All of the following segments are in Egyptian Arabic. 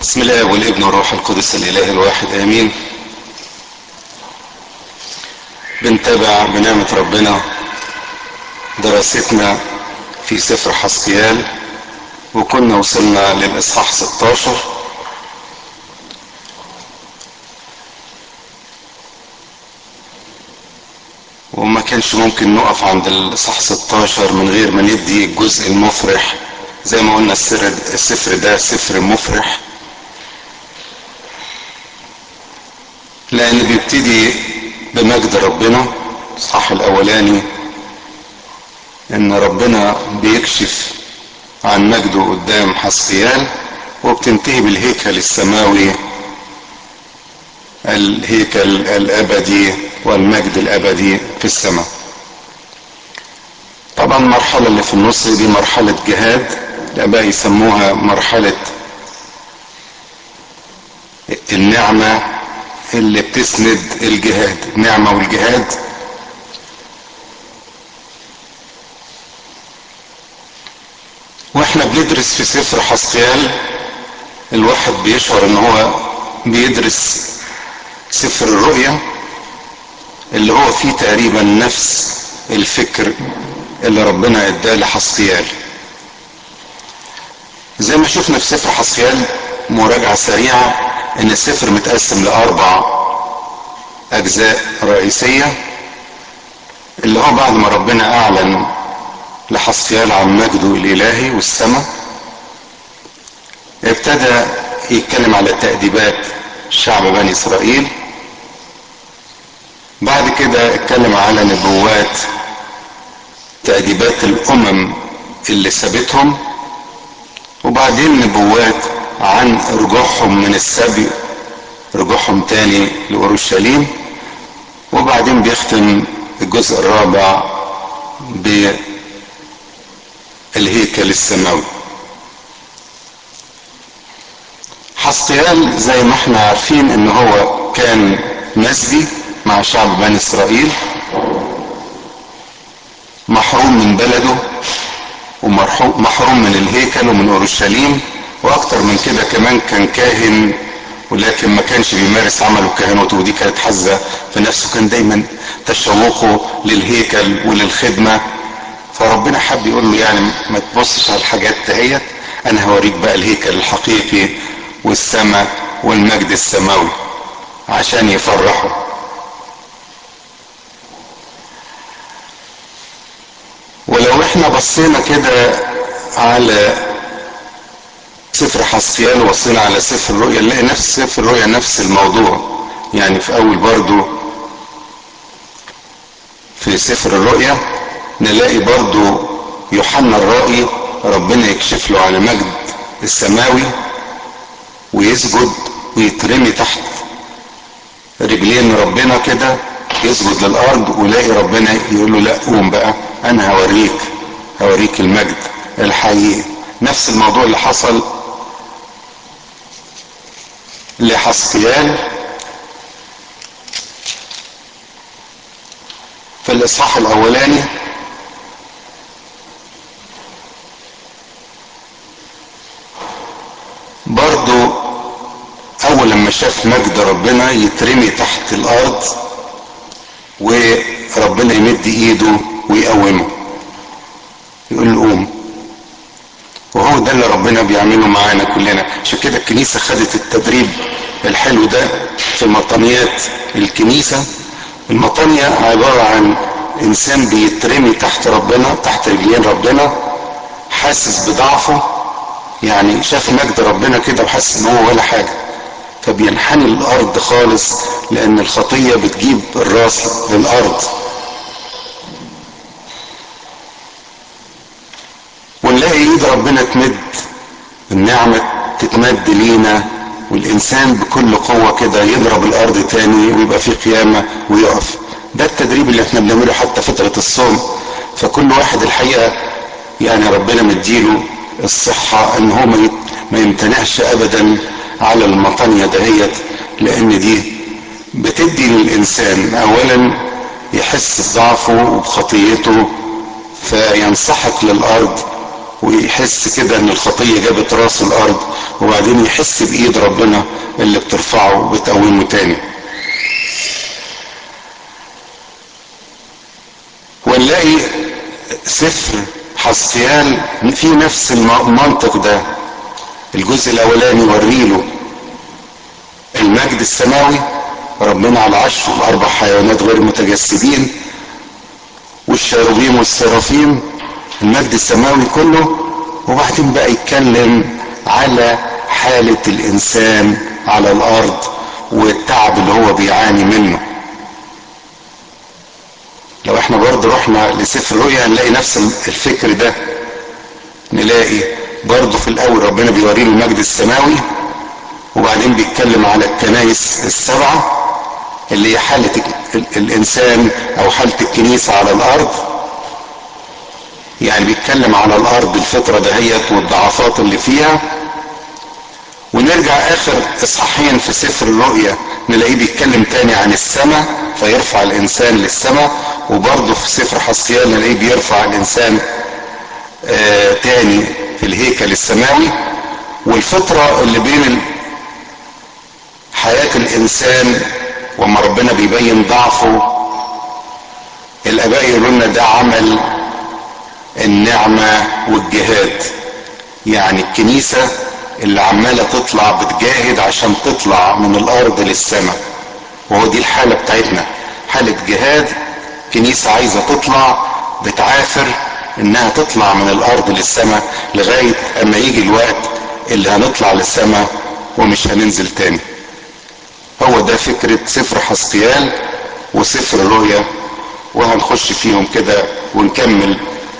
بسم الله والابن والروح القدس الاله الواحد امين بنتابع بنعمة ربنا دراستنا في سفر حسقيال وكنا وصلنا للاصحاح 16 وما كانش ممكن نقف عند الاصحاح 16 من غير ما ندي الجزء المفرح زي ما قلنا السر السفر ده سفر مفرح لان بيبتدي بمجد ربنا الصح الاولاني ان ربنا بيكشف عن مجده قدام حسقيال وبتنتهي بالهيكل السماوي الهيكل الابدي والمجد الابدي في السماء طبعا المرحله اللي في النص دي مرحله جهاد الاباء يسموها مرحله النعمه اللي بتسند الجهاد النعمه والجهاد واحنا بندرس في سفر حسقيال الواحد بيشعر ان هو بيدرس سفر الرؤيا اللي هو فيه تقريبا نفس الفكر اللي ربنا اداه لحسقيال زي ما شفنا في سفر حسقيال مراجعة سريعة ان السفر متقسم لاربع اجزاء رئيسية اللي هو بعد ما ربنا اعلن لحسقيال عن مجده الالهي والسماء ابتدى يتكلم على تأديبات شعب بني اسرائيل بعد كده اتكلم على نبوات تأديبات الامم اللي سابتهم وبعدين نبوات عن رجوعهم من السبي رجوعهم تاني لأورشليم وبعدين بيختم الجزء الرابع بالهيكل السماوي حسقيال زي ما احنا عارفين ان هو كان مسجي مع شعب بني اسرائيل محروم من بلده ومحروم من الهيكل ومن اورشليم واكتر من كده كمان كان كاهن ولكن ما كانش بيمارس عمله كهنوته ودي كانت حزه في نفسه كان دايما تشوقه للهيكل وللخدمه فربنا حب يقول له يعني ما تبصش على الحاجات دهيت انا هوريك بقى الهيكل الحقيقي والسماء والمجد السماوي عشان يفرحوا ولو احنا بصينا كده على سفر حسقيال وصينا على سفر الرؤيا نلاقي نفس سفر الرؤيا نفس الموضوع يعني في اول برضو في سفر الرؤيا نلاقي برضو يوحنا الرائي ربنا يكشف له على مجد السماوي ويسجد ويترمي تحت رجلين ربنا كده يسجد للارض ويلاقي ربنا يقول له لا قوم بقى انا هوريك هوريك المجد الحقيقي نفس الموضوع اللي حصل لحسقيال في الاصحاح الاولاني برضو اول لما شاف مجد ربنا يترمي تحت الارض وربنا يمد ايده ويقومه يقول له قوم وهو ده اللي ربنا بيعمله معانا كلنا عشان كده الكنيسة خدت التدريب الحلو ده في مطنيات الكنيسة المطنية عبارة عن انسان بيترمي تحت ربنا تحت رجلين ربنا حاسس بضعفه يعني شاف مجد ربنا كده وحاسس ان هو ولا حاجة فبينحني للارض خالص لان الخطية بتجيب الراس للارض ونلاقي ايد ربنا تمد النعمة تتمد لينا والانسان بكل قوة كده يضرب الارض تاني ويبقى في قيامة ويقف ده التدريب اللي احنا بنعمله حتى فترة الصوم فكل واحد الحقيقة يعني ربنا مديله الصحة ان هو ما يمتنعش ابدا على المطانية دهيت لان دي بتدي للانسان اولا يحس بضعفه وبخطيته فينسحق للارض ويحس كده ان الخطية جابت راس الارض وبعدين يحس بايد ربنا اللي بترفعه وبتقومه تاني ونلاقي سفر حسقيال في نفس المنطق ده الجزء الاولاني يوريله المجد السماوي ربنا على العرش واربع حيوانات غير متجسدين والشاروبيم والسرافيم المجد السماوي كله وبعدين بقى يتكلم على حالة الانسان على الارض والتعب اللي هو بيعاني منه لو احنا برضه رحنا لسفر الرؤيا هنلاقي نفس الفكر ده نلاقي برضه في الاول ربنا بيوريله المجد السماوي وبعدين بيتكلم على الكنائس السبعه اللي هي حالة الإنسان أو حالة الكنيسة على الأرض يعني بيتكلم على الأرض الفترة دهيت والضعفات اللي فيها ونرجع آخر إصحاحين في سفر الرؤيا نلاقيه بيتكلم تاني عن السماء فيرفع الإنسان للسماء وبرضه في سفر حسيان نلاقيه بيرفع الإنسان آه تاني في الهيكل السماوي والفترة اللي بين حياة الإنسان وما ربنا بيبين ضعفه الاباء يقولوا لنا ده عمل النعمه والجهاد يعني الكنيسه اللي عماله تطلع بتجاهد عشان تطلع من الارض للسماء وهو دي الحاله بتاعتنا حاله جهاد كنيسه عايزه تطلع بتعافر انها تطلع من الارض للسماء لغايه اما يجي الوقت اللي هنطلع للسماء ومش هننزل تاني هو ده فكرة سفر حسقيال وسفر الرؤيا وهنخش فيهم كده ونكمل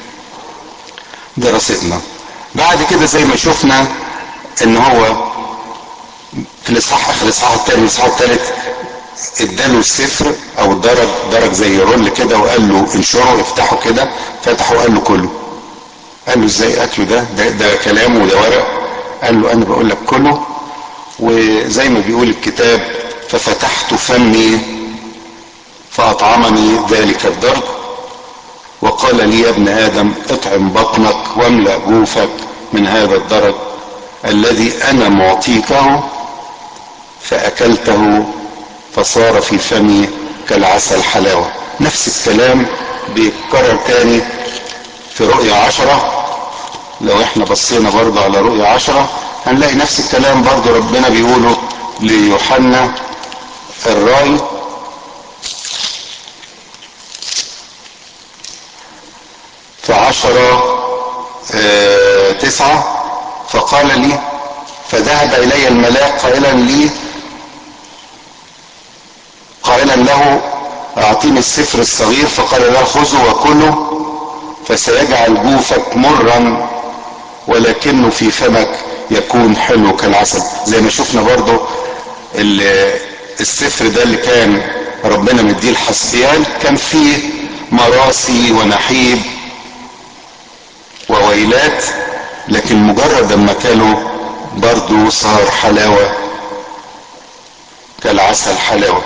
دراستنا بعد كده زي ما شفنا ان هو في الاصحاح اخر الاصحاح الثاني الاصحاح الثالث اداله السفر او درج درج زي رول كده وقال له انشره افتحه كده فتحه وقال له كله قال له ازاي اكله ده ده, ده كلام وده ورق قال له انا بقول لك كله وزي ما بيقول الكتاب ففتحت فمي فأطعمني ذلك الدرج وقال لي يا ابن آدم اطعم بطنك واملأ جوفك من هذا الدرج الذي أنا معطيكه فأكلته فصار في فمي كالعسل حلاوة نفس الكلام بيتكرر تاني في رؤية عشرة لو احنا بصينا برضه على رؤية عشرة هنلاقي نفس الكلام برضه ربنا بيقوله ليوحنا الراي في عشرة اه تسعة فقال لي فذهب إلي الملاك قائلا لي قائلا له أعطيني السفر الصغير فقال له خذه وكله فسيجعل جوفك مرا ولكنه في فمك يكون حلو كالعسل زي ما شفنا برضو السفر ده اللي كان ربنا مديه الحسيان كان فيه مراسي ونحيب وويلات لكن مجرد اما كانوا برضو صار حلاوة كالعسل حلاوة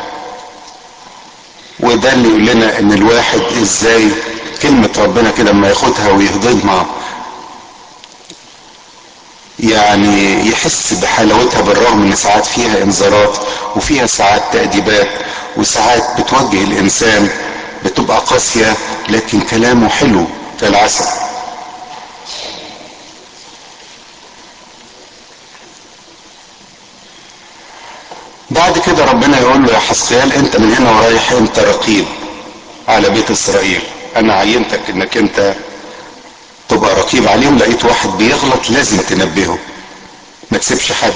وده اللي يقول لنا ان الواحد ازاي كلمة ربنا كده اما ياخدها ويهضمها يعني يحس بحلاوتها بالرغم ان ساعات فيها انذارات وفيها ساعات تأديبات وساعات بتوجه الانسان بتبقى قاسية لكن كلامه حلو كالعسل بعد كده ربنا يقول له يا حسقيال انت من هنا ورايح انت رقيب على بيت اسرائيل انا عينتك انك انت تبقى رقيب عليهم لقيت واحد بيغلط لازم تنبهه ما تسيبش حد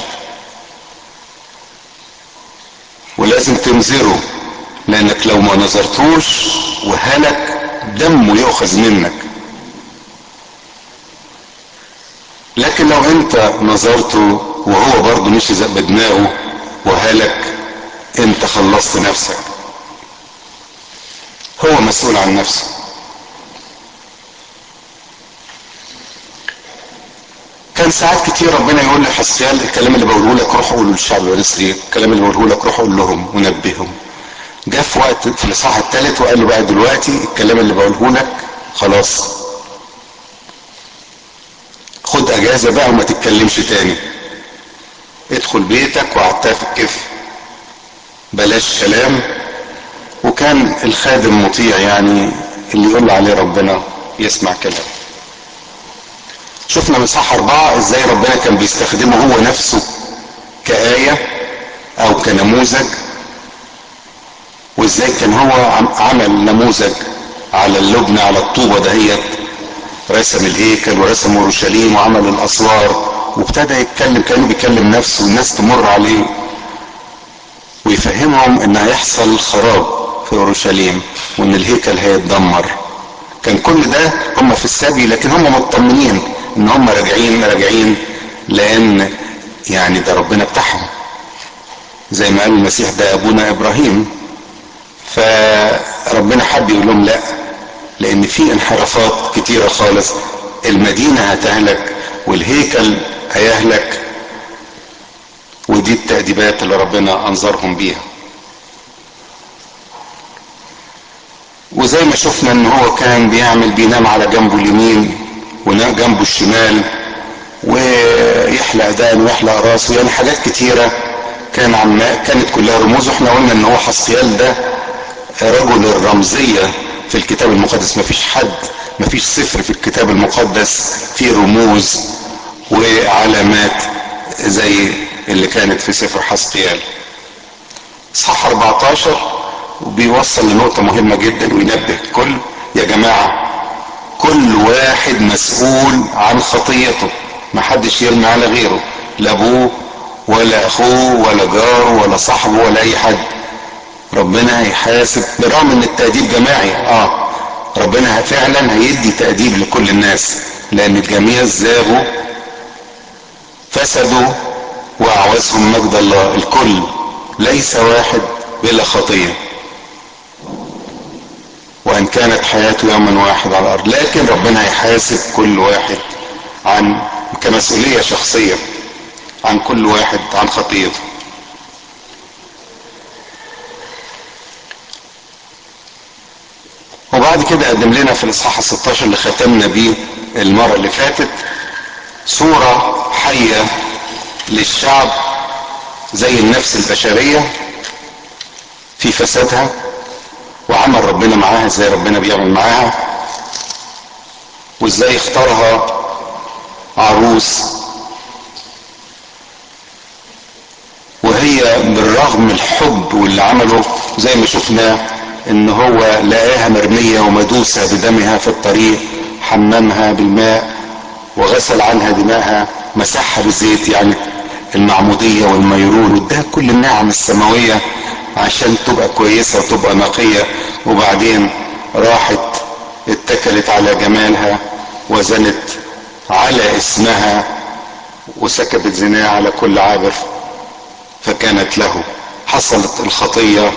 ولازم تنذره لانك لو ما نظرتوش وهلك دمه يؤخذ منك لكن لو انت نظرته وهو برضه مشي زق بدماغه وهلك انت خلصت نفسك هو مسؤول عن نفسه كان ساعات كتير ربنا يقول لحسيال الكلام اللي بقوله لك روح قوله للشعب الرسلي الكلام اللي بقوله لك روح قول لهم ونبههم جاء في وقت في الاصحاح الثالث وقال له بقى دلوقتي الكلام اللي بقوله لك خلاص خد اجازة بقى وما تتكلمش تاني ادخل بيتك واعتكف بلاش كلام وكان الخادم مطيع يعني اللي يقول عليه ربنا يسمع كلام شفنا من صح أربعة ازاي ربنا كان بيستخدمه هو نفسه كآية أو كنموذج وازاي كان هو عمل نموذج على اللبنة على الطوبة دهيت رسم الهيكل ورسم اورشليم وعمل الاسوار وابتدى يتكلم كانه بيكلم نفسه والناس تمر عليه ويفهمهم ان هيحصل خراب في اورشليم وان الهيكل هيتدمر كان كل ده هم في السبي لكن هم مطمنين ان هم راجعين راجعين لان يعني ده ربنا بتاعهم زي ما قال المسيح ده ابونا ابراهيم فربنا حب يقول لهم لا لان في انحرافات كتيره خالص المدينه هتهلك والهيكل هيهلك ودي التأديبات اللي ربنا انظرهم بيها وزي ما شفنا ان هو كان بيعمل بينام على جنبه اليمين وجنبه الشمال ويحلق دقن ويحلق راسه يعني حاجات كتيرة كان عم كانت كلها رموز واحنا قلنا ان هو حسقيال ده رجل الرمزية في الكتاب المقدس مفيش حد مفيش سفر في الكتاب المقدس فيه رموز وعلامات زي اللي كانت في سفر حسقيال اصحاح 14 وبيوصل لنقطة مهمة جدا وينبه الكل يا جماعة كل واحد مسؤول عن خطيته محدش يرمي على غيره لا ابوه ولا اخوه ولا جاره ولا صاحبه ولا اي حد ربنا هيحاسب برغم ان التأديب جماعي اه ربنا فعلا هيدي تأديب لكل الناس لان الجميع زاغوا فسدوا واعوزهم مجد الله الكل ليس واحد بلا خطيه وان كانت حياته يوما واحد على الارض لكن ربنا هيحاسب كل واحد عن كمسؤوليه شخصيه عن كل واحد عن خطيته وبعد كده قدم لنا في الاصحاح 16 اللي ختمنا بيه المره اللي فاتت صوره حيه للشعب زي النفس البشريه في فسادها وعمل ربنا معاها ازاي ربنا بيعمل معاها وازاي اختارها عروس وهي بالرغم الحب واللي عمله زي ما شفناه ان هو لقاها مرمية ومدوسة بدمها في الطريق حممها بالماء وغسل عنها دماءها مسحها بالزيت يعني المعمودية والميرون واداها كل النعم السماوية عشان تبقى كويسة وتبقى نقية وبعدين راحت اتكلت على جمالها وزنت على اسمها وسكبت زناها على كل عابر فكانت له حصلت الخطية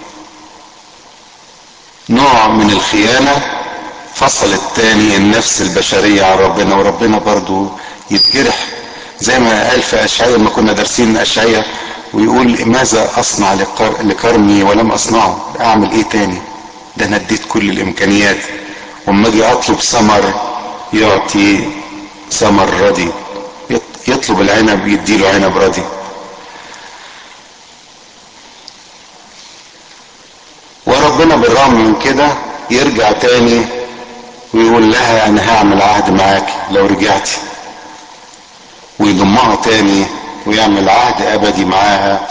نوع من الخيانة فصل التاني النفس البشرية عن ربنا وربنا برضو يتجرح زي ما قال في أشعية لما كنا دارسين أشعية ويقول ماذا أصنع لكرمي ولم أصنعه أعمل إيه تاني ده أنا اديت كل الإمكانيات وأما أجي أطلب ثمر يعطي ثمر ردي يطلب العنب يديله عنب ردي وربنا بالرغم من كده يرجع تاني ويقول لها انا هعمل عهد معاك لو رجعتي ويضمها تاني ويعمل عهد ابدي معاها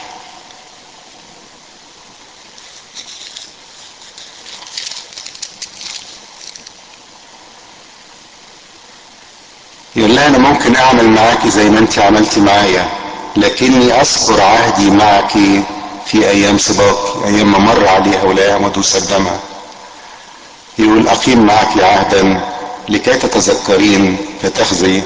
يقول لها انا ممكن اعمل معاكي زي ما انت عملتي معايا لكني اذكر عهدي معك في ايام سباقي ايام ما مر عليها ولاها مدوسة دمها يقول اقيم معك عهدا لكي تتذكرين فتخزي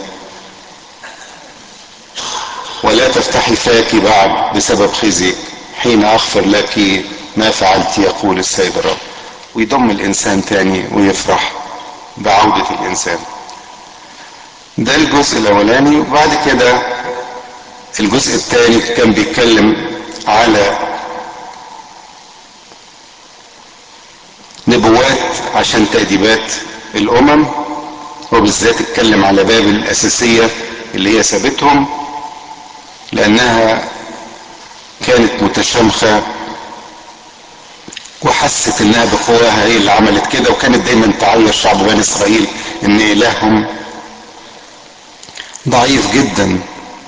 ولا تفتحي فاك بعد بسبب خزيك حين اغفر لك ما فعلت يقول السيد الرب ويضم الانسان تاني ويفرح بعودة الانسان ده الجزء الاولاني وبعد كده الجزء الثاني كان بيتكلم على نبوات عشان تأديبات الأمم وبالذات اتكلم على بابل الأساسية اللي هي سابتهم لأنها كانت متشامخة وحست انها بقواها هي اللي عملت كده وكانت دايما تعير شعب بني اسرائيل ان الههم ضعيف جدا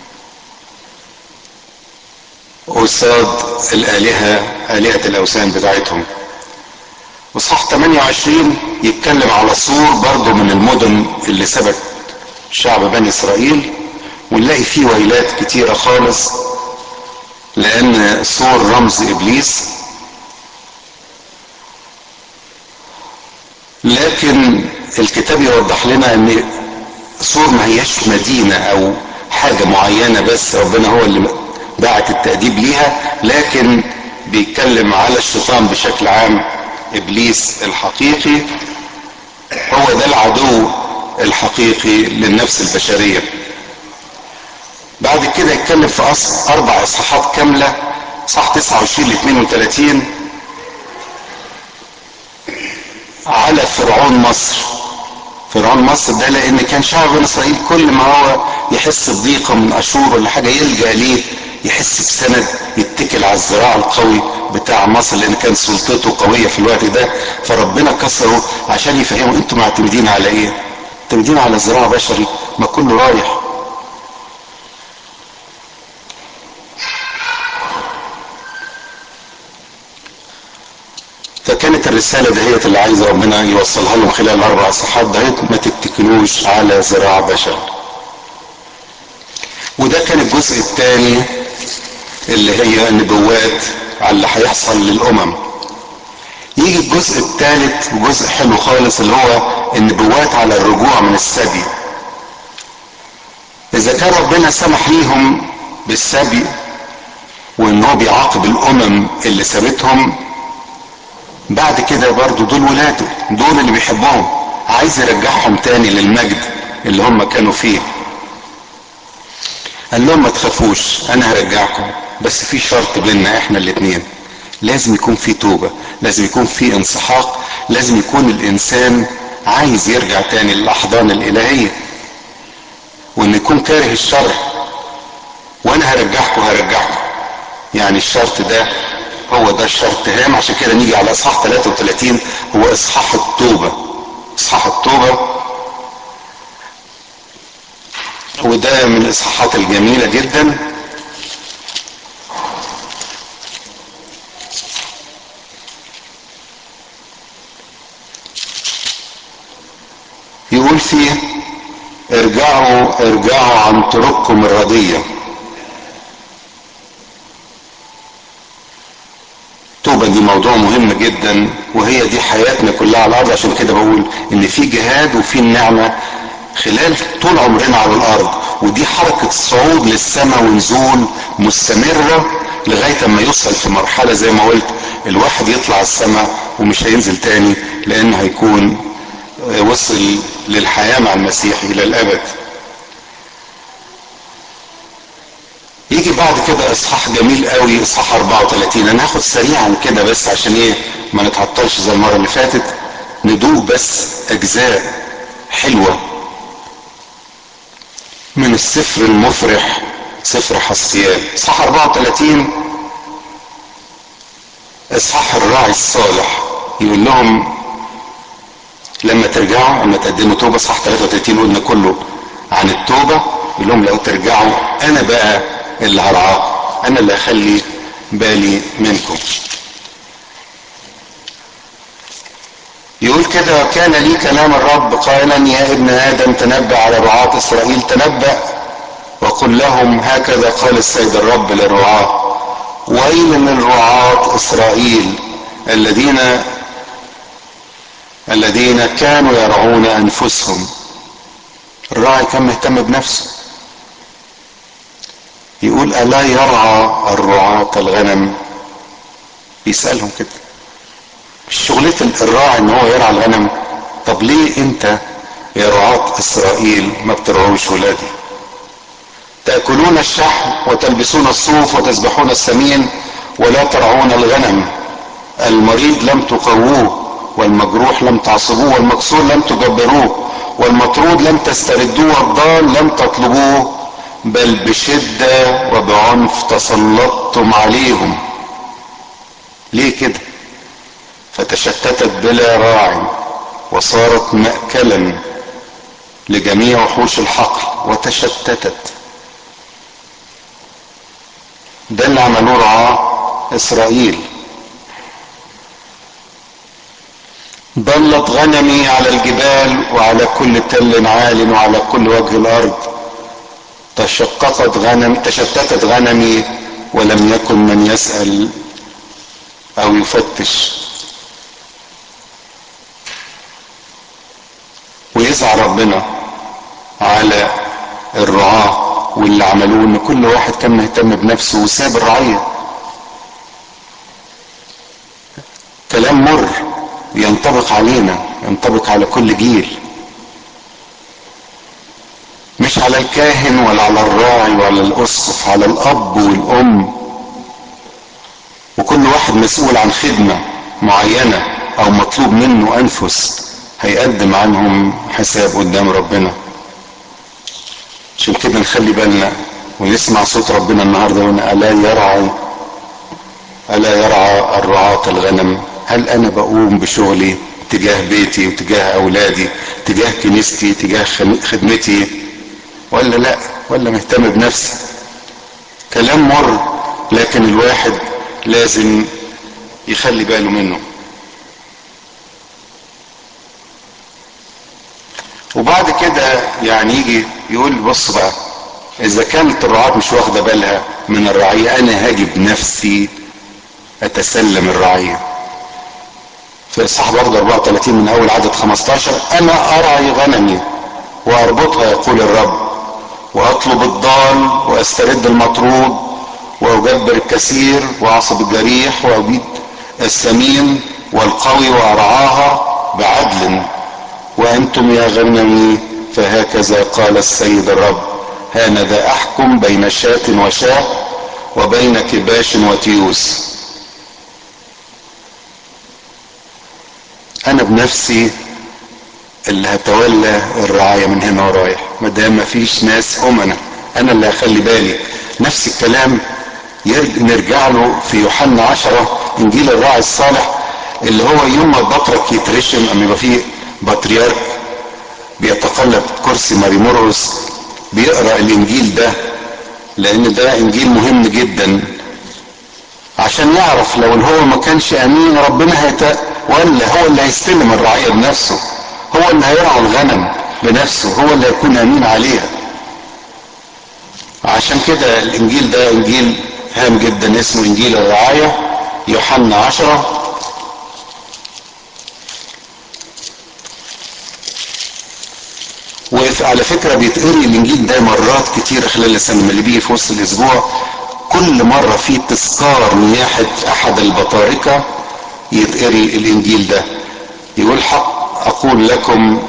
قصاد الالهه الهه الاوثان بتاعتهم وصح 28 يتكلم على صور برضه من المدن اللي سبت شعب بني اسرائيل ونلاقي فيه ويلات كتيره خالص لان صور رمز ابليس لكن الكتاب يوضح لنا ان صور ما هياش مدينة او حاجة معينة بس ربنا هو اللي بعت التأديب ليها لكن بيتكلم على الشيطان بشكل عام ابليس الحقيقي هو ده العدو الحقيقي للنفس البشرية بعد كده يتكلم في أصل اربع اصحاحات كاملة صح 29 ل 32 على فرعون مصر فرعون مصر ده لان كان شعب بني اسرائيل كل ما هو يحس بضيقه من اشور ولا حاجه يلجا ليه يحس بسند يتكل على الذراع القوي بتاع مصر لان كان سلطته قويه في الوقت ده فربنا كسره عشان يفهموا انتوا معتمدين على ايه؟ معتمدين على ذراع بشري ما كله رايح فكانت الرسالة دهيت اللي عايز ربنا يوصلها لهم خلال الأربع صفحات دهيت ما تتكلوش على ذراع بشر وده كان الجزء الثاني اللي هي النبوات على اللي هيحصل للأمم يجي الجزء الثالث وجزء حلو خالص اللي هو النبوات على الرجوع من السبي إذا كان ربنا سمح ليهم بالسبي وإن هو بيعاقب الأمم اللي سابتهم بعد كده برضو دول ولاده دول اللي بيحبهم عايز يرجعهم تاني للمجد اللي هم كانوا فيه قال لهم ما تخافوش انا هرجعكم بس في شرط بيننا احنا الاتنين لازم يكون في توبة لازم يكون في انسحاق لازم يكون الانسان عايز يرجع تاني للاحضان الالهية وان يكون كاره الشر وانا هرجعكم هرجعكم يعني الشرط ده هو ده الشرط هام عشان كده نيجي على اصحاح 33 هو اصحاح التوبة اصحاح التوبة وده من الاصحاحات الجميلة جدا يقول فيه ارجعوا ارجعوا عن طرقكم الرديه التوبة دي موضوع مهم جدا وهي دي حياتنا كلها على الارض عشان كده بقول ان في جهاد وفي النعمة خلال طول عمرنا على الارض ودي حركة صعود للسماء ونزول مستمرة لغاية اما يوصل في مرحلة زي ما قلت الواحد يطلع السماء ومش هينزل تاني لانه هيكون وصل للحياة مع المسيح الى الابد يجي بعد كده اصحاح جميل قوي اصحاح 34 انا هاخد سريعا كده بس عشان ايه ما نتعطلش زي المره اللي فاتت ندوق بس اجزاء حلوه من السفر المفرح سفر حسقيال اصحاح 34 اصحاح الراعي الصالح يقول لهم لما ترجعوا اما تقدموا توبه اصحاح 33 قلنا كله عن التوبه يقول لهم لو ترجعوا انا بقى اللي هرعاكم انا اللي هخلي بالي منكم يقول كده كان لي كلام الرب قائلا يا ابن ادم تنبأ على رعاة اسرائيل تنبأ وقل لهم هكذا قال السيد الرب للرعاة ويل للرعاة اسرائيل الذين الذين كانوا يرعون انفسهم الراعي كان مهتم بنفسه يقول ألا يرعى الرعاة الغنم يسألهم كده مش شغلة الراعي ان هو يرعى الغنم طب ليه انت يا رعاة اسرائيل ما بترعوش ولادي تأكلون الشحم وتلبسون الصوف وتذبحون السمين ولا ترعون الغنم المريض لم تقووه والمجروح لم تعصبوه والمكسور لم تجبروه والمطرود لم تستردوه والضال لم تطلبوه بل بشدة وبعنف تسلطتم عليهم ليه كده فتشتتت بلا راع وصارت مأكلا لجميع وحوش الحقل وتشتتت ده اللي عملوه رعاة إسرائيل ضلت غنمي على الجبال وعلى كل تل عال وعلى كل وجه الأرض تشققت غنم تشتتت غنمي ولم يكن من يسأل أو يفتش ويزعل ربنا على الرعاة واللي عملوه ان كل واحد كان مهتم بنفسه وساب الرعية كلام مر ينطبق علينا ينطبق على كل جيل مش على الكاهن ولا على الراعي ولا الاسقف على الاب والام وكل واحد مسؤول عن خدمة معينة او مطلوب منه انفس هيقدم عنهم حساب قدام ربنا عشان كده نخلي بالنا ونسمع صوت ربنا النهارده هنا الا يرعى الا يرعى الرعاة الغنم هل انا بقوم بشغلي تجاه بيتي وتجاه اولادي تجاه كنيستي تجاه خدمتي ولا لا ولا مهتم بنفسي كلام مر لكن الواحد لازم يخلي باله منه وبعد كده يعني يجي يقول بص بقى اذا كانت الرعاة مش واخدة بالها من الرعية انا هاجي بنفسي اتسلم الرعية في اصحاح برضه 34 من اول عدد 15 انا ارعي غنمي واربطها يقول الرب واطلب الضال واسترد المطرود واجبر الكثير واعصب الجريح وابيد السمين والقوي وارعاها بعدل وانتم يا غنمي فهكذا قال السيد الرب هانذا احكم بين شاة وشاة وبين كباش وتيوس انا بنفسي اللي هتولى الرعاية من هنا ورايح ما دام مفيش ناس امنا انا اللي هخلي بالي نفس الكلام نرجع له في يوحنا عشرة انجيل الراعي الصالح اللي هو يوم ما البطرك يترشم اما يبقى فيه بطريرك بيتقلب كرسي ماري مرقس بيقرا الانجيل ده لان ده انجيل مهم جدا عشان يعرف لو هو ما كانش امين ربنا هيت ولا هو اللي هيستلم الرعيه بنفسه هو اللي هيرعى الغنم بنفسه هو اللي هيكون امين عليها عشان كده الانجيل ده انجيل هام جدا اسمه انجيل الرعايه يوحنا عشره وعلى فكرة بيتقري الانجيل ده مرات كتيرة خلال السنة اللي بيجي في وسط الاسبوع كل مرة في تذكار نياحة احد البطاركة يتقري الانجيل ده يقول حق اقول لكم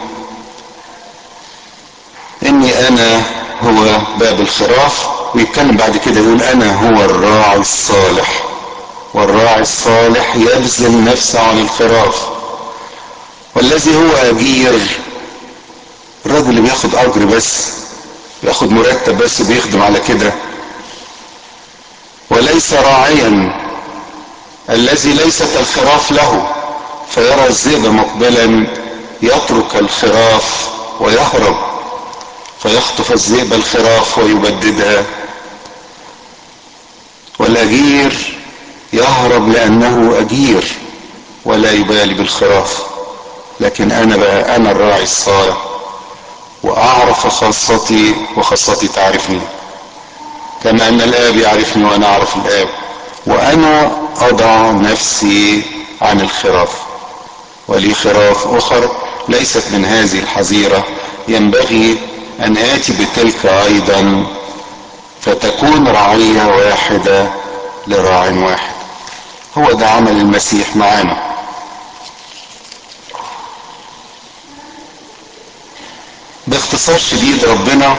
اني انا هو باب الخراف ويتكلم بعد كده يقول انا هو الراعي الصالح والراعي الصالح يبذل نفسه عن الخراف والذي هو اجير الراجل اللي بياخد اجر بس بياخد مرتب بس وبيخدم على كده وليس راعيا الذي ليست الخراف له فيرى الذئب مقبلا يترك الخراف ويهرب فيخطف الذئب الخراف ويبددها والاجير يهرب لانه اجير ولا يبالي بالخراف لكن انا بقى انا الراعي الصالح واعرف خاصتي وخاصتي تعرفني كما ان الاب يعرفني وانا اعرف الاب وانا اضع نفسي عن الخراف ولي خراف اخر ليست من هذه الحظيره ينبغي ان اتي بتلك ايضا فتكون رعيه واحده لراع واحد هو ده عمل المسيح معانا باختصار شديد ربنا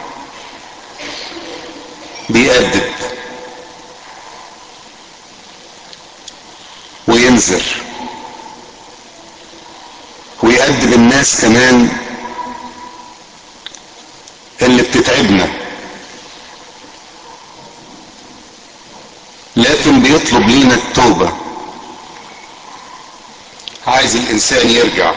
بيأدب وينذر ويأدب الناس كمان بتتعبنا لكن بيطلب لينا التوبة عايز الانسان يرجع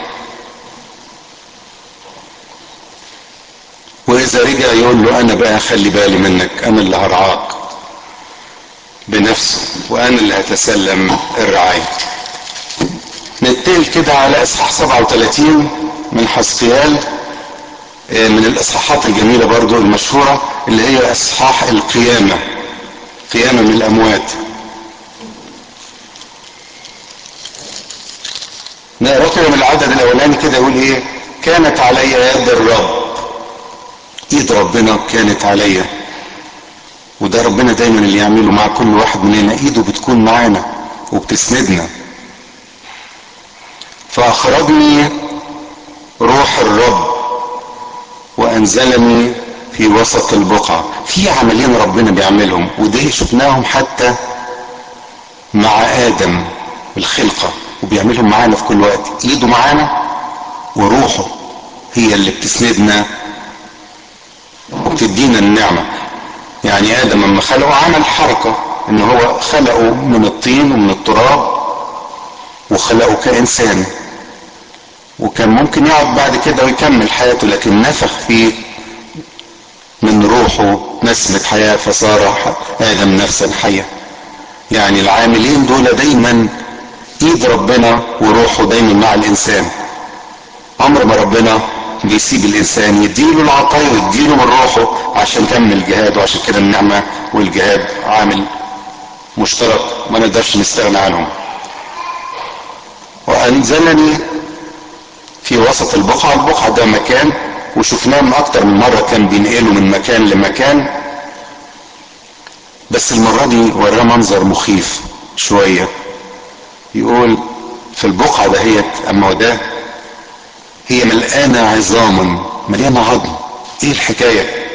واذا رجع يقول له انا بقى خلي بالي منك انا اللي هرعاك بنفسه وانا اللي هتسلم الرعاية نتقل كده على اصحاح 37 من حسقيال من الاصحاحات الجميلة برضو المشهورة اللي هي اصحاح القيامة قيامة من الاموات نقرا كده من العدد الاولاني كده يقول ايه كانت علي يد الرب ايد ربنا كانت عليا وده ربنا دايما اللي يعمله مع كل واحد مننا ايده بتكون معانا وبتسندنا فاخرجني روح الرب وانزلني في وسط البقعة في عملين ربنا بيعملهم وده شفناهم حتى مع ادم الخلقة وبيعملهم معانا في كل وقت ايده معانا وروحه هي اللي بتسندنا وبتدينا النعمة يعني ادم لما خلقه عمل حركة ان هو خلقه من الطين ومن التراب وخلقه كانسان وكان ممكن يقعد بعد كده ويكمل حياته لكن نفخ فيه من روحه نسمة حياة فصار ادم نفسا حية يعني العاملين دول دايما ايد ربنا وروحه دايما مع الانسان عمر ما ربنا بيسيب الانسان يديله العطايا ويديله من روحه عشان يكمل الجهاد وعشان كده النعمة والجهاد عامل مشترك ما نقدرش نستغنى عنهم وانزلني في وسط البقعة البقعة ده مكان وشفناه من اكتر من مرة كان بينقله من مكان لمكان بس المرة دي وراه منظر مخيف شوية يقول في البقعة دهيت اما وده هي ملقانة عظاما مليانة عظم ايه الحكاية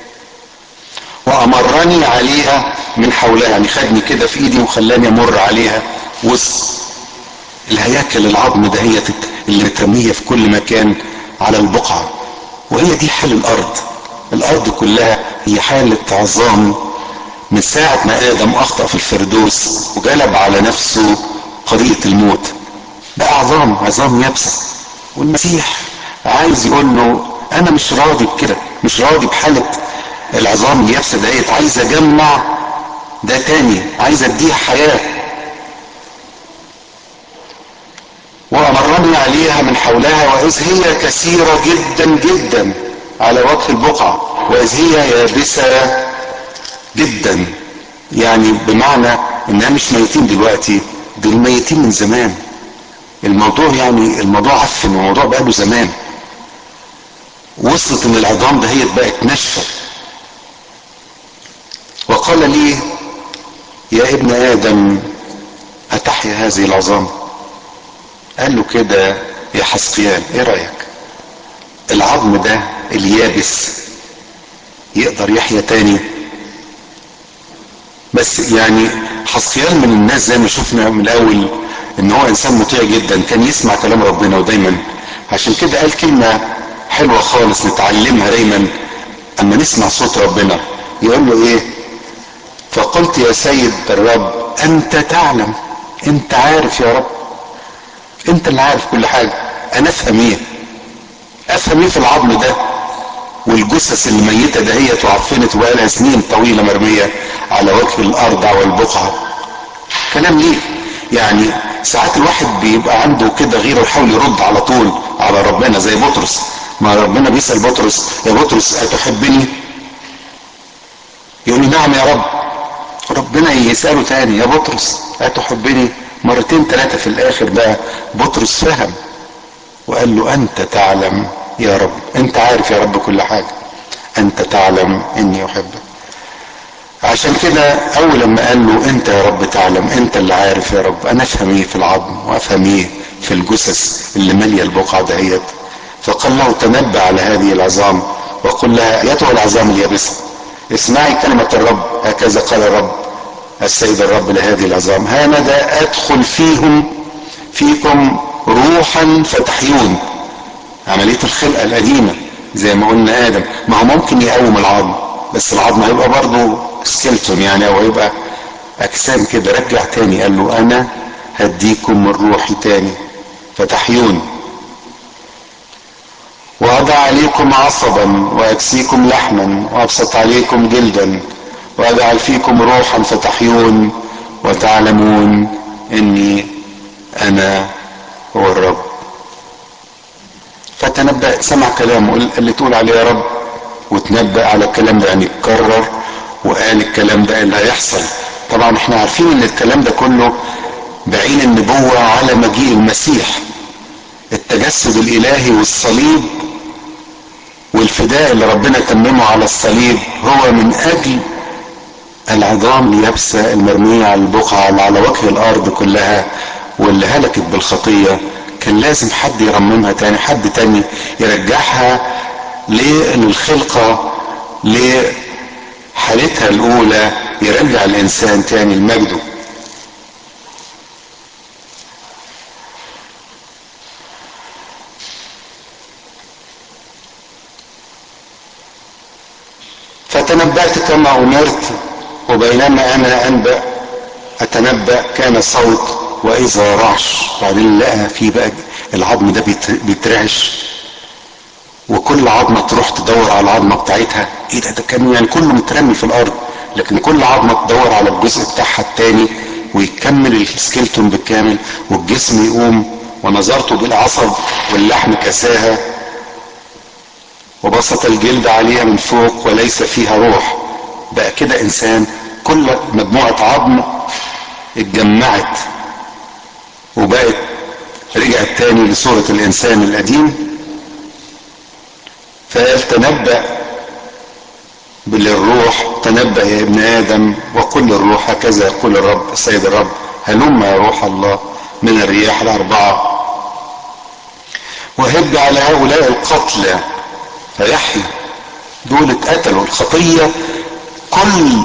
وامرني عليها من حولها يعني خدني كده في ايدي وخلاني امر عليها وسط الهياكل العظم دهيت اللي مترمية في كل مكان على البقعة وهي دي حال الارض الارض كلها هي حالة عظام من ساعة ما ادم اخطأ في الفردوس وجلب على نفسه قضية الموت بقى عظام عظام يابسة والمسيح عايز يقول له انا مش راضي بكده مش راضي بحالة العظام اليابسة ديت عايز اجمع ده تاني عايز اديها حياة وامرني عليها من حولها واذ هي كثيرة جدا جدا على وجه البقعة واذ هي يابسة جدا يعني بمعنى انها مش ميتين دلوقتي دول ميتين من زمان الموضوع يعني الموضوع عفن الموضوع بقاله زمان وصلت ان العظام دهيت بقت ناشفه وقال لي يا ابن ادم اتحيا هذه العظام قال له كده يا حسقيان ايه رايك العظم ده اليابس يقدر يحيا تاني بس يعني حسقيان من الناس زي ما شفنا من الاول ان هو انسان مطيع جدا كان يسمع كلام ربنا ودايما عشان كده قال كلمة حلوة خالص نتعلمها دايما اما نسمع صوت ربنا يقول له ايه فقلت يا سيد الرب انت تعلم انت عارف يا رب انت اللي عارف كل حاجة انا افهم ايه افهم ايه في العظم ده والجثث الميتة دهيت وعفنت وبقالها سنين طويلة مرمية على وجه الارض والبقعة كلام ليه يعني ساعات الواحد بيبقى عنده كده غيره ويحاول يرد على طول على ربنا زي بطرس ما ربنا بيسأل بطرس يا بطرس أتحبني يقول له نعم يا رب ربنا يسأله تاني يا بطرس أتحبني مرتين ثلاثة في الآخر بقى بطرس فهم وقال له أنت تعلم يا رب أنت عارف يا رب كل حاجة أنت تعلم إني أحبك عشان كده اول لما قال له انت يا رب تعلم انت اللي عارف يا رب انا افهم ايه في العظم وافهم ايه في الجثث اللي ماليه البقعه دهيت فقال له تنبأ على هذه العظام وقل لها ايتها العظام اليابسه اسمعي كلمه الرب هكذا قال الرب السيد الرب لهذه العظام هانذا ادخل فيهم فيكم روحا فتحيون عمليه الخلقه القديمه زي ما قلنا ادم ما هو ممكن يقوم العظم بس العظم هيبقى برضه سكيلتون يعني او هيبقى اجسام كده رجع تاني قال له انا هديكم من روحي تاني فتحيون وأضع عليكم عصبا وأكسيكم لحما وأبسط عليكم جلدا وأجعل فيكم روحا فتحيون وتعلمون إني أنا هو الرب فتنبأ سمع كلامه اللي تقول عليه يا رب وتنبأ على الكلام ده يعني اتكرر وقال الكلام ده اللي هيحصل طبعا احنا عارفين ان الكلام ده كله بعين النبوة على مجيء المسيح التجسد الالهي والصليب والفداء اللي ربنا تممه على الصليب هو من اجل العظام اليابسة المرمية على البقعة اللي على وجه الارض كلها واللي هلكت بالخطية كان لازم حد يرممها تاني حد تاني يرجعها للخلقة لحالتها الاولى يرجع الانسان تاني لمجده فتنبأت كما أمرت وبينما أنا أنبأ أتنبأ كان صوت وإذا رعش بعدين لقى في بقى العظم ده بيترعش وكل عظمة تروح تدور على العظمة بتاعتها ايه ده ده كان يعني كله مترمي في الأرض لكن كل عظمة تدور على الجزء بتاعها التاني ويكمل السكيلتون بالكامل والجسم يقوم ونظرته بالعصب واللحم كساها وبسط الجلد عليها من فوق وليس فيها روح بقى كده انسان كل مجموعة عظم اتجمعت وبقت رجعت تاني لصورة الانسان القديم فقال تنبأ بالروح تنبأ يا ابن آدم وكل الروح هكذا يقول الرب السيد الرب هلم يا روح الله من الرياح الأربعة وهب على هؤلاء القتلى فيحيى دول اتقتلوا الخطية كل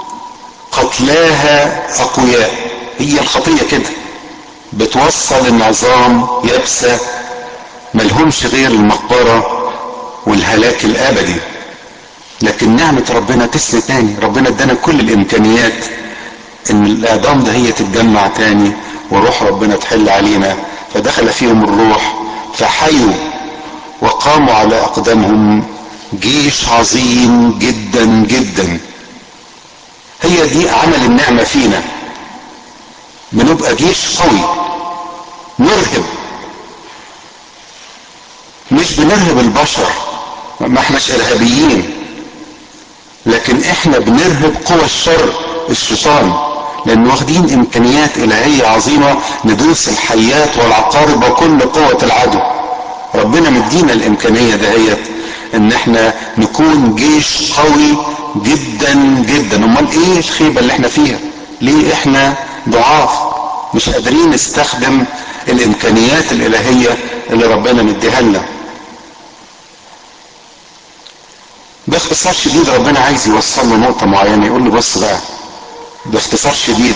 قتلاها أقوياء هي الخطية كده بتوصل النظام يابسة ملهمش غير المقبرة والهلاك الأبدي لكن نعمة ربنا تسري تاني ربنا ادانا كل الامكانيات ان الاعدام ده هي تتجمع تاني وروح ربنا تحل علينا فدخل فيهم الروح فحيوا وقاموا على اقدامهم جيش عظيم جدا جدا هي دي عمل النعمة فينا بنبقى جيش قوي نرهب مش بنرهب البشر ما احناش ارهابيين لكن احنا بنرهب قوى الشر الشيطان لان واخدين امكانيات الهية عظيمة ندوس الحيات والعقارب وكل قوة العدو ربنا مدينا الامكانية دهيت ان احنا نكون جيش قوي جدا جدا امال ايه الخيبة اللي احنا فيها ليه احنا ضعاف مش قادرين نستخدم الامكانيات الالهية اللي ربنا مديها لنا باختصار شديد ربنا عايز يوصل له نقطة معينة يقول له بص بقى باختصار شديد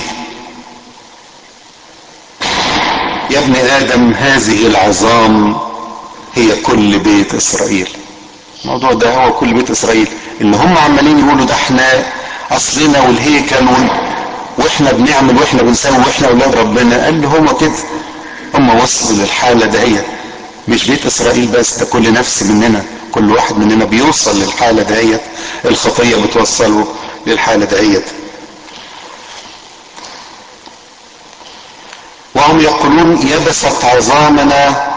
يا ابن آدم هذه العظام هي كل بيت إسرائيل الموضوع ده هو كل بيت إسرائيل اللي هم عمالين يقولوا ده احنا أصلنا والهيكل وال... واحنا بنعمل واحنا بنسوي واحنا أولاد ربنا قال له هو كده هم وصلوا للحالة دهيت مش بيت إسرائيل بس ده كل نفس مننا كل واحد مننا بيوصل للحالة دهيت الخطية بتوصله للحالة دهيت وهم يقولون يبست عظامنا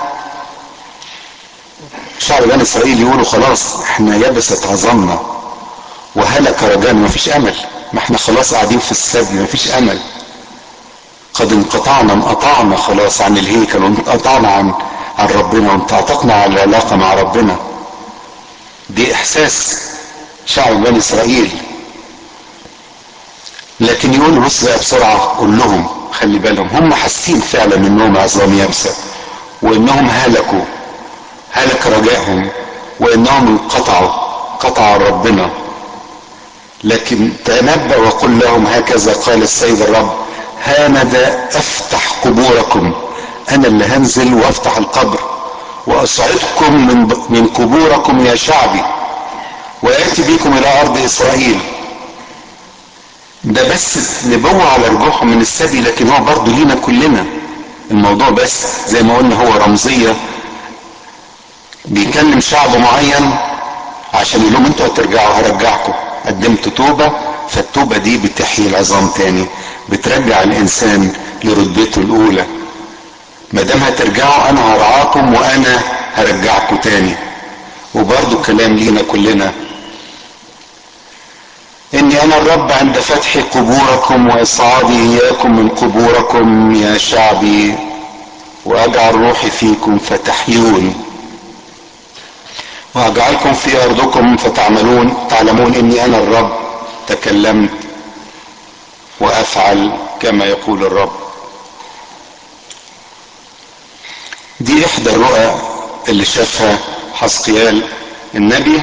شعب بني اسرائيل يقولوا خلاص احنا يبست عظامنا وهلك رجانا مفيش امل ما احنا خلاص قاعدين في السبي مفيش امل قد انقطعنا انقطعنا خلاص عن الهيكل وانقطعنا عن عن ربنا وانقطعنا عن العلاقه مع ربنا دي احساس شعب بني اسرائيل لكن يقول بص بقى بسرعه قول لهم خلي بالهم هم حاسين فعلا انهم عظام يابسه وانهم هلكوا هلك رجائهم وانهم انقطعوا قطعوا ربنا لكن تنبأ وقل لهم هكذا قال السيد الرب هانذا افتح قبوركم انا اللي هنزل وافتح القبر واصعدكم من من قبوركم يا شعبي واتي بكم الى ارض اسرائيل ده بس نبوة على رجوعهم من السبي لكن هو برضه لينا كلنا الموضوع بس زي ما قلنا هو رمزية بيكلم شعب معين عشان يقول لهم انتوا هترجعوا هرجعكم قدمت توبة فالتوبة دي بتحيي العظام تاني بترجع الانسان لرتبته الاولى ما دام هترجعوا انا هرعاكم وانا هرجعكم تاني وبرضه كلام لينا كلنا اني انا الرب عند فتح قبوركم واصعادي اياكم من قبوركم يا شعبي واجعل روحي فيكم فتحيون واجعلكم في ارضكم فتعملون تعلمون اني انا الرب تكلمت وافعل كما يقول الرب دي احدى الرؤى اللي شافها حسقيال النبي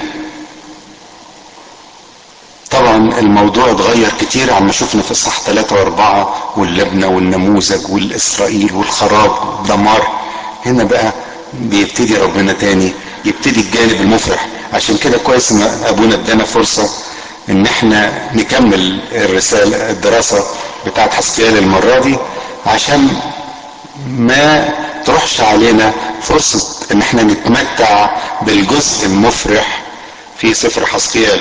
طبعا الموضوع اتغير كتير عما شفنا في الصح ثلاثة واربعة واللبنة والنموذج والاسرائيل والخراب والدمار هنا بقى بيبتدي ربنا تاني يبتدي الجانب المفرح عشان كده كويس ان ابونا ادانا فرصة ان احنا نكمل الرسالة الدراسة بتاعت حسقيال المرة دي عشان ما تروحش علينا فرصة ان احنا نتمتع بالجزء المفرح في سفر حسقيال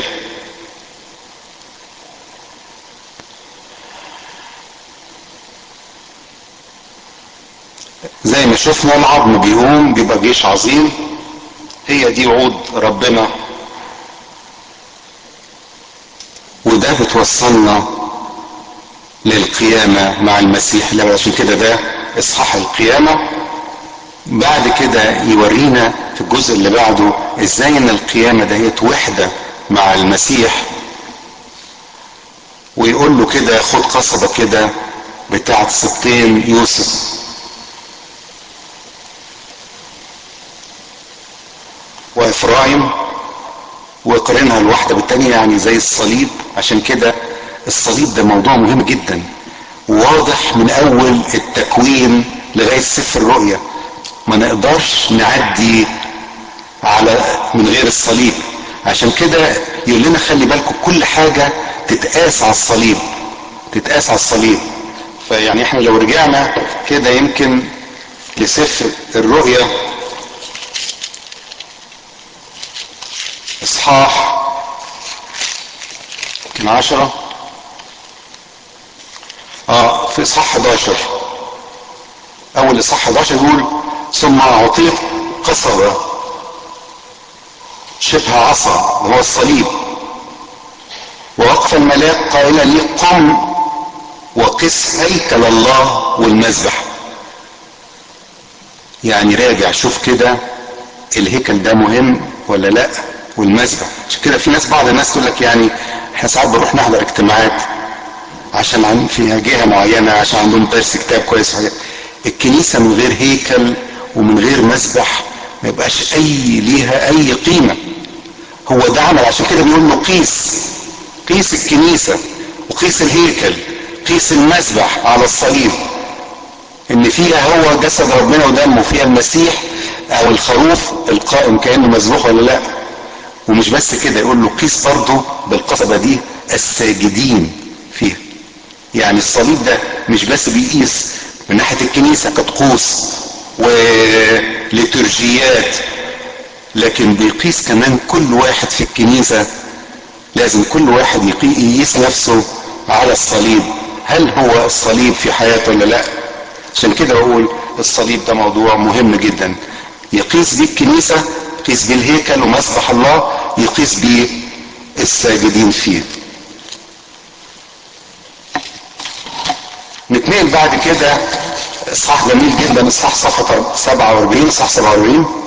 زي ما شفنا العظم بيقوم بيبقى جيش عظيم هي دي وعود ربنا وده بتوصلنا للقيامة مع المسيح لما عشان كده ده اصحاح القيامة بعد كده يورينا في الجزء اللي بعده ازاي ان القيامة دهيت وحدة مع المسيح ويقول له كده خد قصبة كده بتاعت سبطين يوسف وافرايم وقرنها الواحدة بالتانية يعني زي الصليب عشان كده الصليب ده موضوع مهم جدا واضح من اول التكوين لغاية سفر الرؤيا ما نقدرش نعدي على من غير الصليب عشان كده يقول لنا خلي بالكم كل حاجة تتقاس على الصليب تتقاس على الصليب فيعني احنا لو رجعنا كده يمكن لسفر الرؤيا اصحاح يمكن عشرة اه في اصحاح 11 اول اصحاح 11 يقول ثم اعطيت قصبة شبه عصا وهو الصليب ووقف الملاك قائلا لي قم وقس هيكل الله والمذبح يعني راجع شوف كده الهيكل ده مهم ولا لا والمذبح عشان كده في ناس بعض الناس تقول لك يعني احنا ساعات بنروح نحضر اجتماعات عشان عن فيها جهه معينه عشان عندهم درس كتاب كويس وحاجات الكنيسه من غير هيكل ومن غير مذبح ما يبقاش اي ليها اي قيمه هو ده عمل عشان كده بيقول له قيس قيس الكنيسه وقيس الهيكل قيس المذبح على الصليب ان فيها هو جسد ربنا ودمه فيها المسيح او الخروف القائم كانه مذبوح ولا لا ومش بس كده يقول له قيس برضه بالقصبة دي الساجدين فيها يعني الصليب ده مش بس بيقيس من ناحية الكنيسة كطقوس وليتورجيات لكن بيقيس كمان كل واحد في الكنيسة لازم كل واحد يقيس نفسه على الصليب هل هو الصليب في حياته ولا لا عشان كده بقول الصليب ده موضوع مهم جدا يقيس بيه الكنيسة يقيس بيه الهيكل ومسبح الله يقيس بيه الساجدين فيه نتنقل بعد كده اصحاح جميل جدا اصحاح صفحة 47 اصحاح 47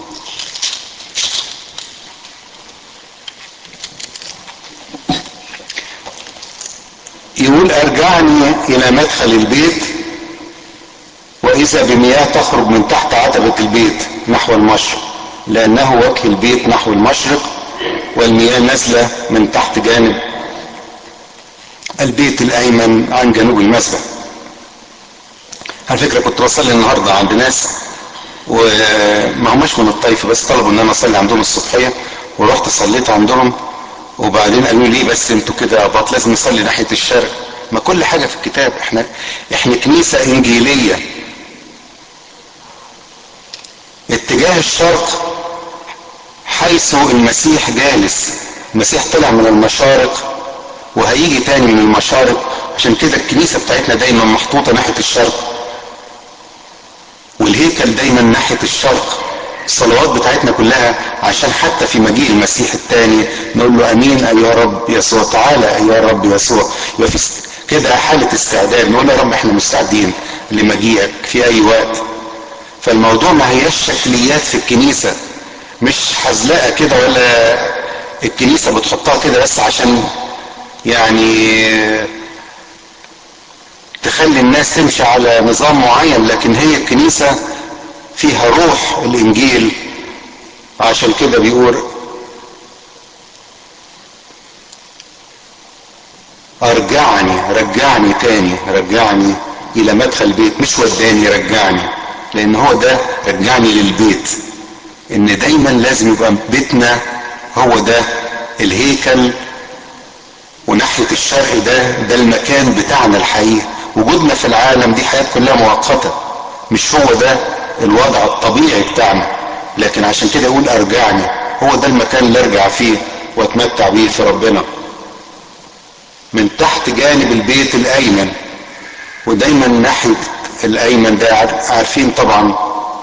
يقول ارجعني الى مدخل البيت واذا بمياه تخرج من تحت عتبة البيت نحو المشرق لانه وجه البيت نحو المشرق والمياه نازلة من تحت جانب البيت الايمن عن جنوب المسبح على فكرة كنت بصلي النهاردة عند ناس وما هماش من الطائف بس طلبوا ان انا اصلي عندهم الصبحيه ورحت صليت عندهم وبعدين قالوا لي بس انتوا كده اباط لازم نصلي ناحيه الشرق ما كل حاجه في الكتاب احنا احنا كنيسه انجيليه اتجاه الشرق حيث المسيح جالس المسيح طلع من المشارق وهيجي تاني من المشارق عشان كده الكنيسه بتاعتنا دايما محطوطه ناحيه الشرق والهيكل دايما ناحيه الشرق الصلوات بتاعتنا كلها عشان حتى في مجيء المسيح الثاني نقول له امين ايها رب يسوع تعالى ايها رب يسوع يبقى في كده حاله استعداد نقول يا رب احنا مستعدين لمجيئك في اي وقت فالموضوع ما هياش شكليات في الكنيسه مش حزلقه كده ولا الكنيسه بتحطها كده بس عشان يعني تخلي الناس تمشي على نظام معين لكن هي الكنيسه فيها روح الانجيل عشان كده بيقول ارجعني رجعني تاني رجعني الى مدخل البيت مش وداني رجعني لان هو ده رجعني للبيت ان دايما لازم يبقى بيتنا هو ده الهيكل وناحية الشرق ده ده المكان بتاعنا الحقيقي وجودنا في العالم دي حياة كلها مؤقتة مش هو ده الوضع الطبيعي بتاعنا لكن عشان كده يقول ارجعني هو ده المكان اللي ارجع فيه واتمتع بيه في ربنا من تحت جانب البيت الايمن ودايما ناحية الايمن ده عارفين طبعا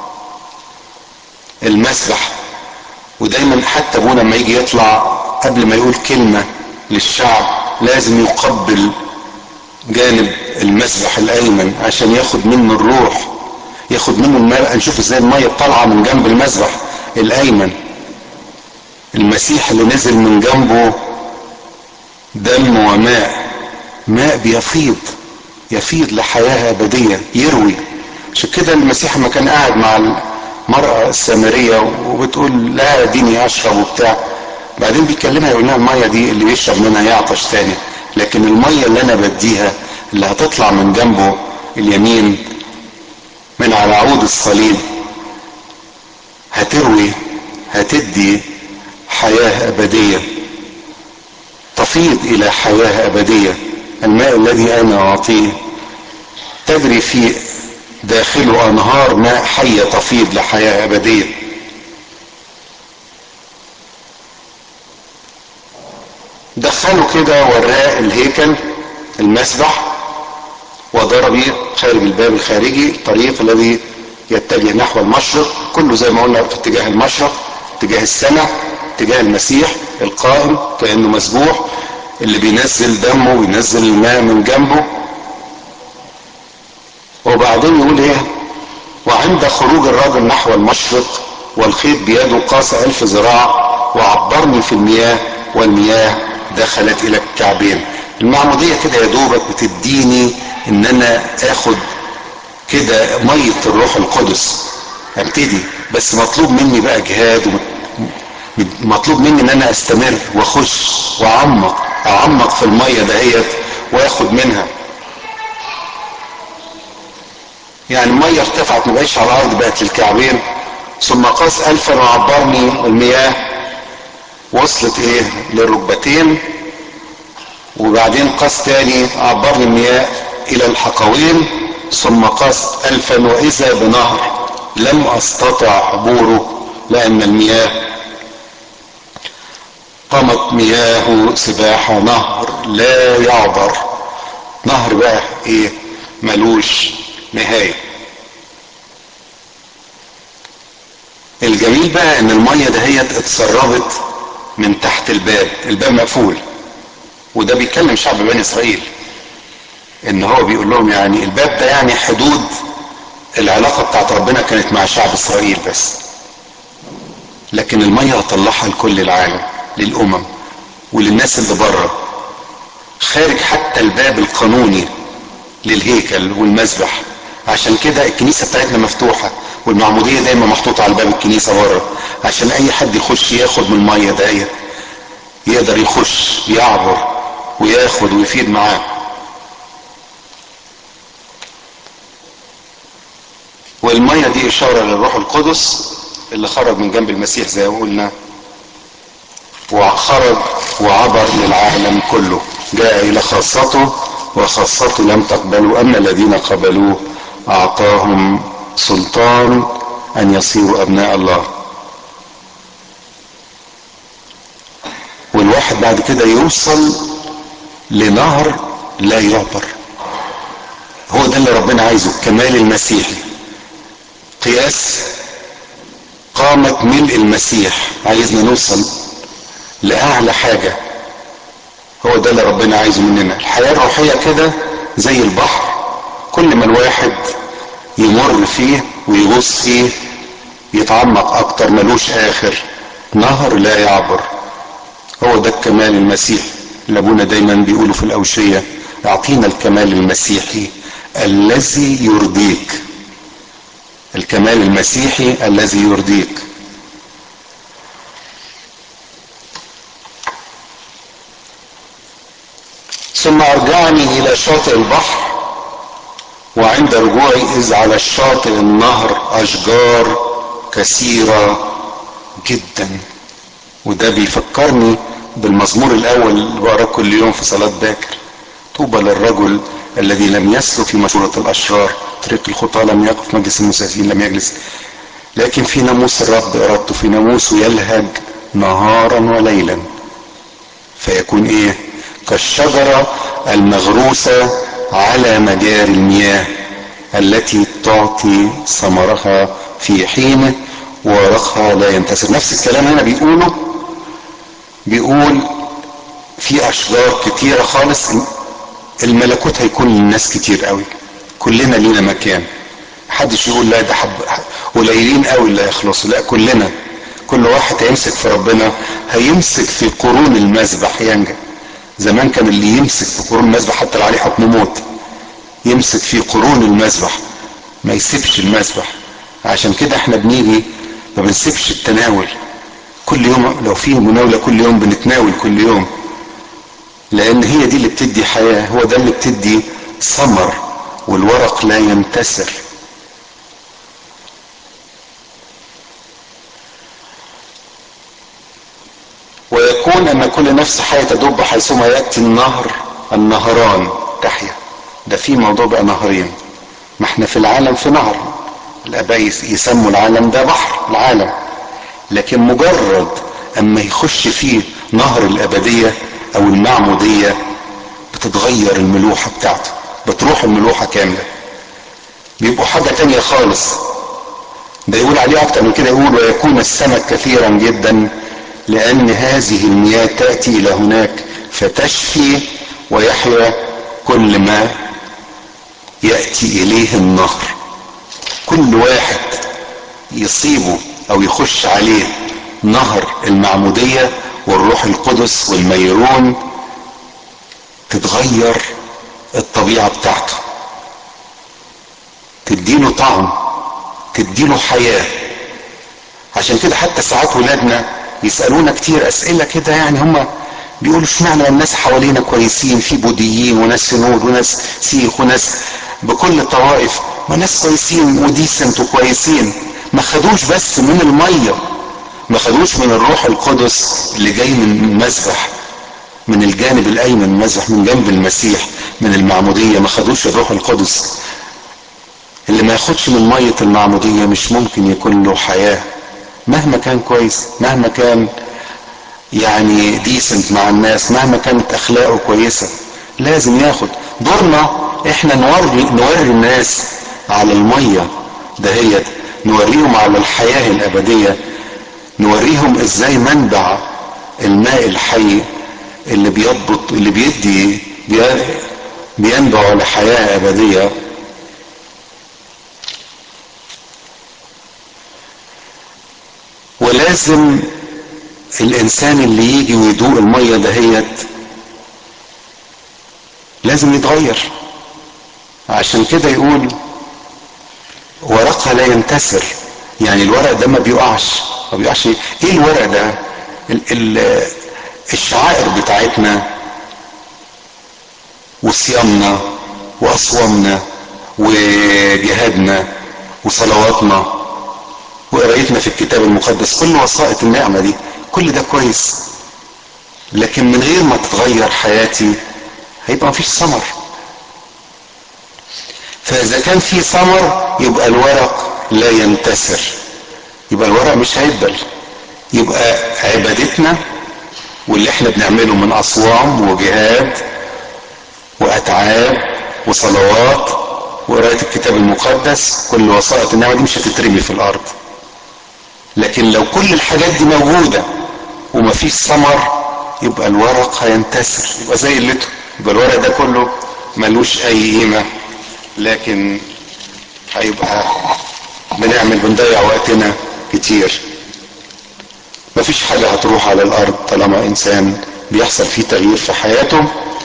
المسبح ودايما حتى ابونا لما يجي يطلع قبل ما يقول كلمة للشعب لازم يقبل جانب المسبح الايمن عشان ياخد منه الروح ياخد منه الماء نشوف ازاي المية طالعة من جنب المسبح الايمن المسيح اللي نزل من جنبه دم وماء ماء بيفيض يفيض لحياة أبدية يروي عشان كده المسيح لما كان قاعد مع المرأة السامرية وبتقول لا اديني اشرب وبتاع بعدين بيكلمها يقول لها المية دي اللي يشرب منها يعطش تاني لكن المية اللي انا بديها اللي هتطلع من جنبه اليمين من على عود الصليب هتروي هتدي حياة أبدية تفيض إلى حياة أبدية الماء الذي أنا أعطيه تجري في داخله أنهار ماء حية تفيض لحياة أبدية دخلوا كده وراء الهيكل المسبح وضرب خارج الباب الخارجي الطريق الذي يتجه نحو المشرق كله زي ما قلنا في اتجاه المشرق اتجاه السماء اتجاه المسيح القائم كانه مسبوح اللي بينزل دمه وينزل الماء من جنبه وبعدين يقول ايه وعند خروج الرجل نحو المشرق والخيط بيده قاس ألف ذراع وعبرني في المياه والمياه دخلت إلى الكعبين المعمودية كده يا دوبك بتديني ان انا اخد كده مية الروح القدس ابتدي بس مطلوب مني بقى جهاد مطلوب مني ان انا استمر واخش واعمق اعمق في المية دهيت واخد منها يعني المية ارتفعت ما بقتش على الارض بقت للكعبين ثم قاس الفا وعبرني المياه وصلت ايه للركبتين وبعدين قاس تاني عبرني المياه الى الحقوين ثم قاس الفا واذا بنهر لم استطع عبوره لان المياه قامت مياه سباحة نهر لا يعبر نهر بقى ايه ملوش نهاية الجميل بقى ان المية دهيت اتسربت من تحت الباب الباب مقفول وده بيتكلم شعب بني اسرائيل ان هو بيقول لهم يعني الباب ده يعني حدود العلاقة بتاعت ربنا كانت مع شعب اسرائيل بس لكن المية هطلعها لكل العالم للامم وللناس اللي بره خارج حتى الباب القانوني للهيكل والمذبح عشان كده الكنيسه بتاعتنا مفتوحه والمعموديه دايما محطوطه على باب الكنيسه بره عشان اي حد يخش ياخد من الميه ديت يقدر يخش يعبر وياخد ويفيد معاه والمية دي اشارة للروح القدس اللي خرج من جنب المسيح زي ما قلنا وخرج وعبر للعالم كله جاء الى خاصته وخاصته لم تقبلوا اما الذين قبلوه اعطاهم سلطان ان يصيروا ابناء الله والواحد بعد كده يوصل لنهر لا يعبر هو ده اللي ربنا عايزه الكمال المسيحي قياس قامة ملء المسيح عايزنا نوصل لأعلى حاجة هو ده اللي ربنا عايزه مننا الحياة الروحية كده زي البحر كل ما الواحد يمر فيه ويغوص فيه يتعمق اكتر ملوش اخر نهر لا يعبر هو ده الكمال المسيحي اللي ابونا دايما بيقولوا في الاوشية اعطينا الكمال المسيحي الذي يرضيك الكمال المسيحي الذي يرضيك ثم ارجعني الى شاطئ البحر وعند رجوعي اذ على الشاطئ النهر اشجار كثيره جدا وده بيفكرني بالمزمور الاول اللي بقراه كل يوم في صلاه باكر طوبى للرجل الذي لم يسلك في مشورة الأشرار طريق الخطى لم يقف مجلس المساكين لم يجلس لكن في ناموس الرب إرادته في ناموسه يلهج نهارا وليلا فيكون إيه كالشجرة المغروسة على مجاري المياه التي تعطي ثمرها في حينه وورقها لا ينتسر نفس الكلام هنا بيقوله بيقول في اشجار كتيره خالص الملكوت هيكون للناس كتير قوي كلنا لينا مكان محدش يقول لا ده حب قليلين قوي اللي هيخلصوا لا كلنا كل واحد هيمسك في ربنا هيمسك في قرون المذبح ينجح زمان كان اللي يمسك في قرون المذبح حتى لو عليه حكم موت يمسك في قرون المذبح ما يسيبش المذبح عشان كده احنا بنيجي ما بنسيبش التناول كل يوم لو في مناولة كل يوم بنتناول كل يوم لان هي دي اللي بتدي حياة هو ده اللي بتدي ثمر والورق لا ينتسر ويكون ان كل نفس حية تدب حيثما يأتي النهر النهران تحيا ده في موضوع بقى نهرين ما احنا في العالم في نهر الاباء يسموا العالم ده بحر العالم لكن مجرد اما يخش فيه نهر الابدية او المعمودية بتتغير الملوحة بتاعته بتروح الملوحة كاملة بيبقوا حاجة تانية خالص ده يقول عليه اكتر من كده يقول ويكون السمك كثيرا جدا لان هذه المياه تأتي الى هناك فتشفي ويحيا كل ما يأتي اليه النهر كل واحد يصيبه او يخش عليه نهر المعمودية والروح القدس والميرون تتغير الطبيعة بتاعته تديله طعم تديله حياة عشان كده حتى ساعات ولادنا يسألونا كتير اسئلة كده يعني هم بيقولوا اشمعنى الناس حوالينا كويسين في بوديين وناس هنود وناس سيخ وناس بكل الطوائف وناس كويسين وديسنت وكويسين ما خدوش بس من الميه ما خدوش من الروح القدس اللي جاي من المذبح من الجانب الايمن المذبح من جنب المسيح من المعمودية ما خدوش الروح القدس اللي ما ياخدش من مية المعمودية مش ممكن يكون له حياة مهما كان كويس مهما كان يعني ديسنت مع الناس مهما كانت اخلاقه كويسة لازم ياخد دورنا احنا نوري نوري الناس على المية دهيت نوريهم على الحياة الابدية نوريهم ازاي منبع الماء الحي اللي بيضبط اللي بيدي بينبع لحياة ابدية ولازم الانسان اللي يجي ويدوق المية دهيت لازم يتغير عشان كده يقول ورقها لا ينتسر يعني الورق ده ما بيقعش ما بيقعش ايه الورق ده ال ال الشعائر بتاعتنا وصيامنا واصوامنا وجهادنا وصلواتنا وقرايتنا في الكتاب المقدس كل وسائط النعمة دي كل ده كويس لكن من غير ما تتغير حياتي هيبقى مفيش ثمر فاذا كان في ثمر يبقى الورق لا ينتسر يبقى الورق مش هيدبل يبقى عبادتنا واللي احنا بنعمله من اصوام وجهاد واتعاب وصلوات وقرايه الكتاب المقدس كل وسائط النعمه دي مش هتترمي في الارض لكن لو كل الحاجات دي موجوده ومفيش ثمر يبقى الورق هينتسر يبقى زي اللتو يبقى الورق ده كله ملوش اي قيمه لكن هيبقى بنعمل بنضيع وقتنا كتير مفيش حاجة هتروح على الأرض طالما إنسان بيحصل فيه تغيير في حياته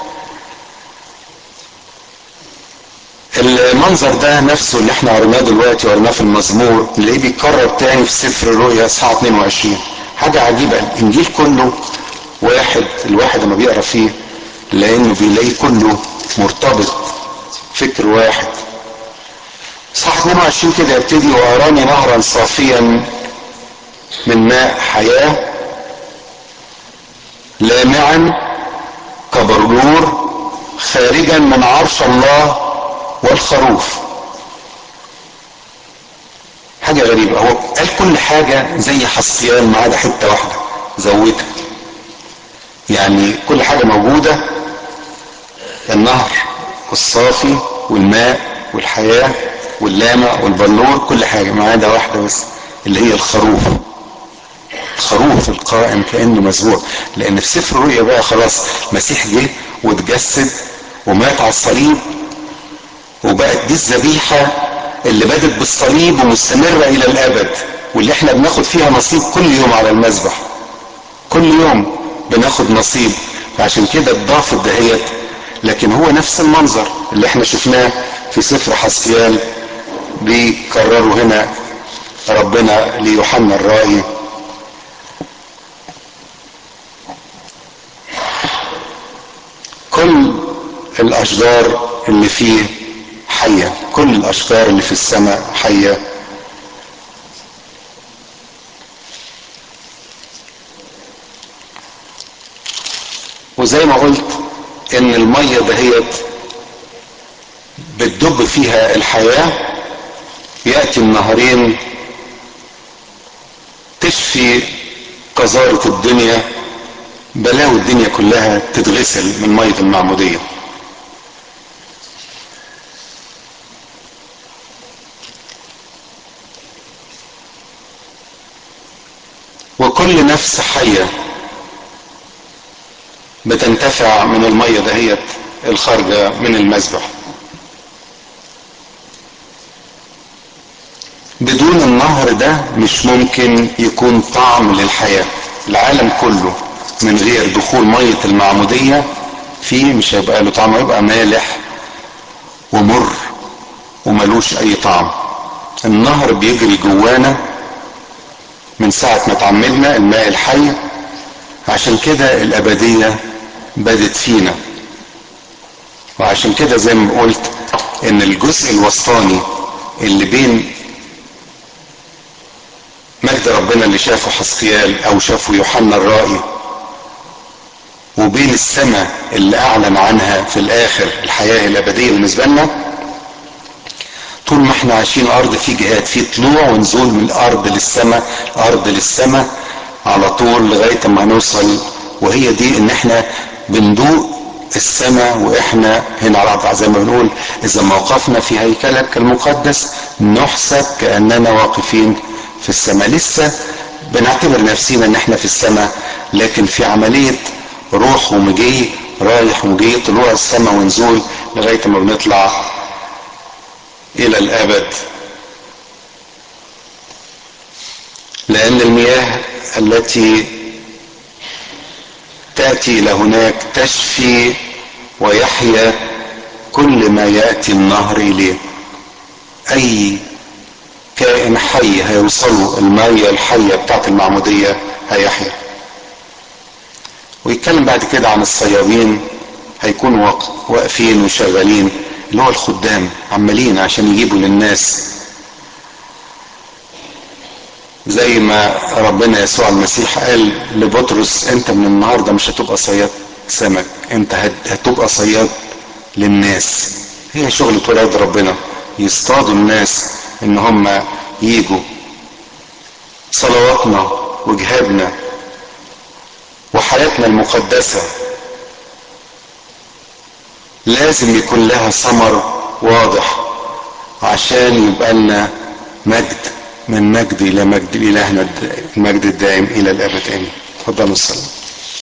المنظر ده نفسه اللي احنا قريناه دلوقتي وقريناه في المزمور نلاقيه بيتكرر تاني في سفر الرؤيا اصحاح 22 حاجة عجيبة الإنجيل كله واحد الواحد لما بيقرا فيه لأنه بيلاقيه كله مرتبط فكر واحد صح 22 كده يبتدي واراني نهرا صافيا من ماء حياة لامعا كبرجور خارجا من عرش الله والخروف حاجة غريبة هو قال كل حاجة زي حصيان ما عدا حتة واحدة زودها يعني كل حاجة موجودة النهر والصافي والماء والحياة واللامع والبلور كل حاجة ما عدا واحدة بس اللي هي الخروف الخروف القائم كأنه مذبوح لأن في سفر الرؤيا بقى خلاص المسيح جه واتجسد ومات على الصليب وبقت دي الذبيحة اللي بدت بالصليب ومستمرة إلى الأبد واللي احنا بناخد فيها نصيب كل يوم على المذبح كل يوم بناخد نصيب فعشان كده اتضافت دهيت لكن هو نفس المنظر اللي احنا شفناه في سفر حسيال بيكرروا هنا ربنا ليوحنا الرائي كل الاشجار اللي فيه حية كل الاشجار اللي في السماء حية وزي ما قلت ان المية دهيت بتدب فيها الحياة يأتي النهرين تشفي قذارة الدنيا بلاوي الدنيا كلها تتغسل من مية المعمودية وكل نفس حية بتنتفع من المية دهيت الخارجة من المذبح بدون النهر ده مش ممكن يكون طعم للحياة العالم كله من غير دخول مية المعمودية فيه مش هيبقى له طعم هيبقى مالح ومر وملوش اي طعم النهر بيجري جوانا من ساعة ما اتعمدنا الماء الحي عشان كده الابدية بدت فينا وعشان كده زي ما قلت ان الجزء الوسطاني اللي بين مجد ربنا اللي شافه حسقيال او شافه يوحنا الرائي وبين السماء اللي اعلن عنها في الاخر الحياة الابدية بالنسبة لنا طول ما احنا عايشين ارض في جهاد في طلوع ونزول من الارض للسماء ارض للسماء على طول لغاية ما نوصل وهي دي ان احنا بندوق السماء واحنا هنا على الارض زي ما بنقول اذا ما وقفنا في هيكلك المقدس نحسب كاننا واقفين في السماء لسه بنعتبر نفسينا ان احنا في السماء لكن في عملية روح ومجي رايح ومجي طلوع السماء ونزول لغاية ما بنطلع الى الابد لان المياه التي تأتي الى هناك تشفي ويحيا كل ما يأتي النهر اليه اي كائن حي هيوصله المية الحية بتاعت المعمودية هيحيا ويتكلم بعد كده عن الصيادين هيكونوا واقفين وشغالين اللي هو الخدام عمالين عشان يجيبوا للناس زي ما ربنا يسوع المسيح قال لبطرس انت من النهارده مش هتبقى صياد سمك انت هتبقى صياد للناس هي شغلة ولاد ربنا يصطادوا الناس ان هم يجوا صلواتنا وجهادنا وحياتنا المقدسة لازم يكون لها ثمر واضح عشان يبقى لنا مجد من مجد الى مجد الهنا المجد الدائم الى الابد امين تفضلوا الصلاه